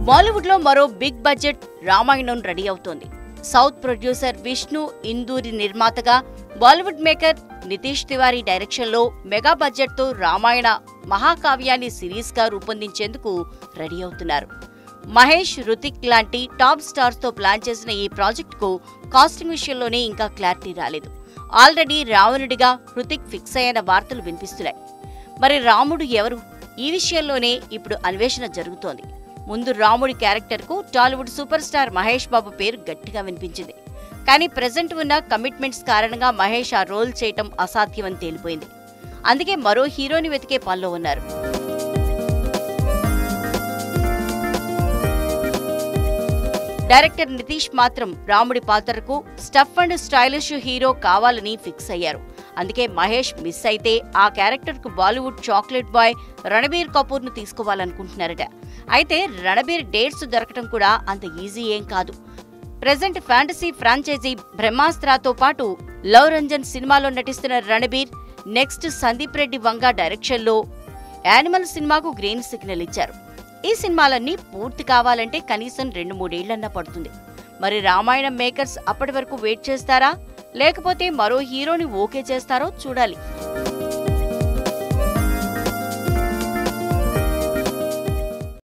బాలీవుడ్ లో మరో big budget Ramayanam ready అవుతోంది సౌత్ ప్రొడ్యూసర్ విష్ణు ఇందూరి నిర్మాతగా బాలీవుడ్ మేకర్ నితీష్ తివారీ డైరెక్షన్ లో మెగా బడ్జెట్ తో రామాయణ మహాకావ్యాన్ని సిరీస్ గా రూపొందించేందుకు రెడీ అవుతున్నారు మహేష్ రుతిక్ లాంటి టాప్ స్టార్స్ తో ప్లాన్ చేసిన ఈ ప్రాజెక్ట్ కు కాస్టింగ్ విషయంలోనే ఇంకా క్లారిటీ రాలేదు ఆల్రెడీ రావణుడిగా హృతిక్ ఫిక్స్ అయిన వార్తలు వినిపిస్తున్నాయి మరి రాముడు ఎవరు ఈ విషయంలోనే ఇప్పుడు అన్వేషణ జరుగుతోంది ముందు రాముడి క్యారెక్టర్ కు టాలీవుడ్ సూపర్ స్టార్ మహేష్ బాబు పేరు గట్టిగా వినిపించింది కానీ ప్రెజెంట్ ఉన్న కమిట్మెంట్స్ కారణంగా మహేష్ ఆ రోల్ చేయటం అసాధ్యమని తేలిపోయింది అందుకే మరో హీరోని వెతికే పనిలో ఉన్నారు డైరెక్టర్ నితీష్ మాత్రం రాముడి పాత్రకు స్టఫ్ అండ్ స్టైలిష్ హీరో కావాలని ఫిక్స్ అయ్యారు అందుకే మహేష్ మిస్ అయితే ఆ క్యారెక్టర్ కు బాలీవుడ్ చాక్లెట్ బాయ్ రణబీర్ కపూర్ ను తీసుకోవాలనుకుంటున్నారట అయితే రణబీర్ డేట్స్ దొరకటం కూడా అంత ఈజీ ఏం కాదు ప్రెజెంట్ ఫ్యాంటసీ ఫ్రాంచైజీ బ్రహ్మాస్త్రాతో పాటు లవ్ రంజన్ సినిమాలో నటిస్తున్న రణబీర్ నెక్స్ట్ సందీప్ రెడ్డి వంగ డైరెక్షన్లో యానిమల్ సినిమాకు గ్రీన్ సిగ్నల్ ఇచ్చారు ఈ సినిమాలన్నీ పూర్తి కావాలంటే కనీసం రెండు మూడేళ్లన్నా పడుతుంది మరి రామాయణం మేకర్స్ అప్పటి వరకు వెయిట్ చేస్తారా లేకపోతే మరో హీరోని ఓకే చేస్తారో చూడాలి